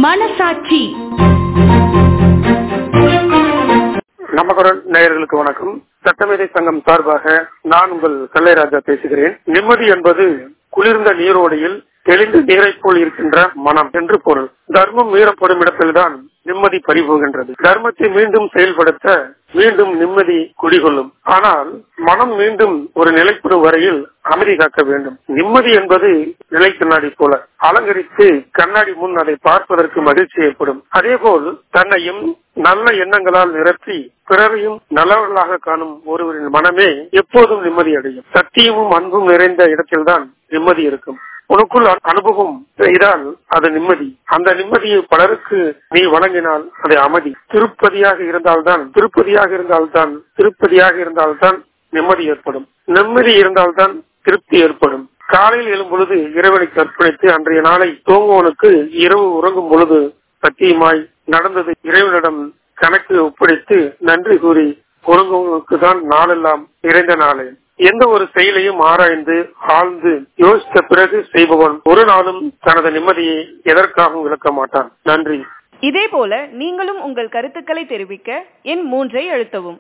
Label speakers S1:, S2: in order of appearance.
S1: மனசாட்சி
S2: நமக்குரல் நேயர்களுக்கு வணக்கம் சட்டமேதை சங்கம் சார்பாக நான் உங்கள் கல்லைராஜா பேசுகிறேன் நிம்மதி என்பது குளிர்ந்த நீரோடையில் தெளிந்த நீரைப் போல் இருக்கின்ற மனம் என்று பொருள் தர்மம் மீறப்படும் இடத்தில்தான் நிம்மதி பறிபோகின்றது தர்மத்தை மீண்டும் செயல்படுத்த மீண்டும் நிம்மதி குடிகொள்ளும் ஆனால் மனம் மீண்டும் ஒரு நிலைப்படும் வரையில் அமைதி காக்க வேண்டும் நிம்மதி என்பது நிலை கண்ணாடி போல அலங்கரித்து கண்ணாடி முன் அதை பார்ப்பதற்கு மகிழ்ச்சி ஏற்படும் அதேபோல் தன்னையும் நல்ல எண்ணங்களால் நிரப்பி பிறரையும் நல்லவர்களாக காணும் ஒருவரின் மனமே எப்போதும் நிம்மதி அடையும் சத்தியமும் அன்பும் நிறைந்த இடத்தில்தான் நிம்மதி இருக்கும் உனக்குள் அனுபவம் செய்தால் அது நிம்மதி அந்த நிம்மதியை பலருக்கு நீ வழங்கினால் அது அமைதி திருப்பதியாக இருந்தால்தான் திருப்பதியாக இருந்தால்தான் திருப்பதியாக இருந்தால்தான் நிம்மதி ஏற்படும் நிம்மதி இருந்தால்தான் திருப்தி ஏற்படும் காலையில் எழும் பொழுது இறைவனை கற்பழித்து அன்றைய நாளை தூங்குவனுக்கு இரவு உறங்கும் பொழுது சத்தியமாய் நடந்தது இறைவனிடம் கணக்கு ஒப்படைத்து நன்றி கூறி உறங்குவனுக்கு தான் நாளெல்லாம் நிறைந்த நாளே எந்த ஒரு செயலையும் ஆராய்ந்து ஆழ்ந்து யோசித்த பிறகு செய்பவன் ஒரு நாளும் தனது நிம்மதியை எதற்காகவும் விளக்க மாட்டான் நன்றி
S3: இதேபோல நீங்களும் உங்கள் கருத்துக்களை தெரிவிக்க எண் மூன்றை அழுத்தவும்